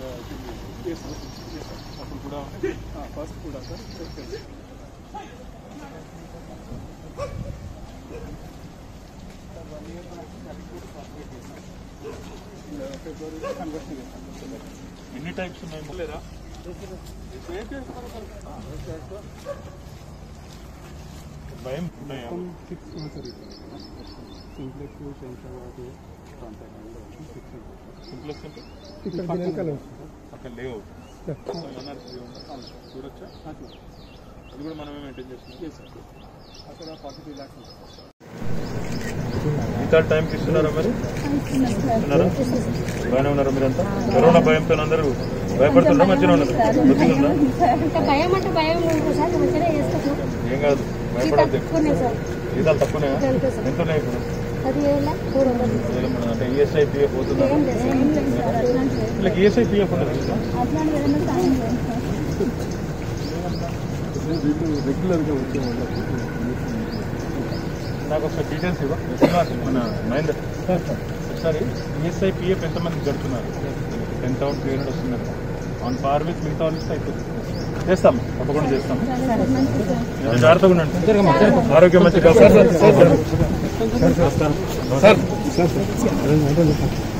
అప్పుడు కూడా ఫస్ట్ కూడా సార్ ఫిబ్రవరి కన్వర్షన్ చేస్తాం ఎన్ని టైప్స్ ఉన్నాయి లేదా భయం ఉన్నాయా six sir simplex Shamshabad contact six simplex అంటే ఇక్కడ వెనకాల అక్కడ లేవు ఎన్ఆర్సీ చూడొచ్చా అది కూడా మనమే మెయింటైన్ చేస్తున్నాం అక్కడ ఫార్టీ త్రీ ల్యాక్స్ ఉంటుంది సార్ మిగతా టైంకి ఇస్తున్నారా మరి ఇస్తున్నారా బాగానే ఉన్నారా మీరంతా కరోనా భయంతో అందరూ భయపడుతున్నారా మంచిగా ఉన్నారు మంచిగా ఉందా అంటే భయం అంటే భయం లేదు సార్ మంచిగా చేసుకుంటున్నాం ఏం కాదు భయపడద్దు తక్కువనే సార్ జీతాలు తక్కువనే అంతే సార్. ఎంత ఉన్నాయి ఇప్పుడు అది వేల మూడు వందలు వేల మూడు అంటే ఈఎస్ఐ పిఎఫ్ పోతుందా ఏం లేదు సార్. ఏం లేదు సార్ అట్లాంటి వీళ్ళకి ఈఎస్ఐ పిఎఫ్ ఉండదు కదా? అట్లాంటి ఏదైనా సాయం చేయండి సార్ వీళ్ళు రెగ్యులర్గా వచ్చే వాళ్ళకి నాకు ఒకసారి డీటెయిల్స్ ఇవ్వ శ్రీనివాస్, మన మహేందర్ ఒకసారి ఈఎస్ఐ పిఎఫ్ ఎంతమంది కడుతున్నారు టెన్ థౌసండ్ త్రీ హండ్రెడ్ వస్తున్నారు ఆన్ పార్ విత్ మిగతా వాళ్ళు ఇస్తే అయిపోతుంది చేస్తాం తప్పకుండా చేస్తాం మీరు జాగ్రత్తగా ఉండండి ఆరోగ్యం మంచి కాపాడు. Sir sir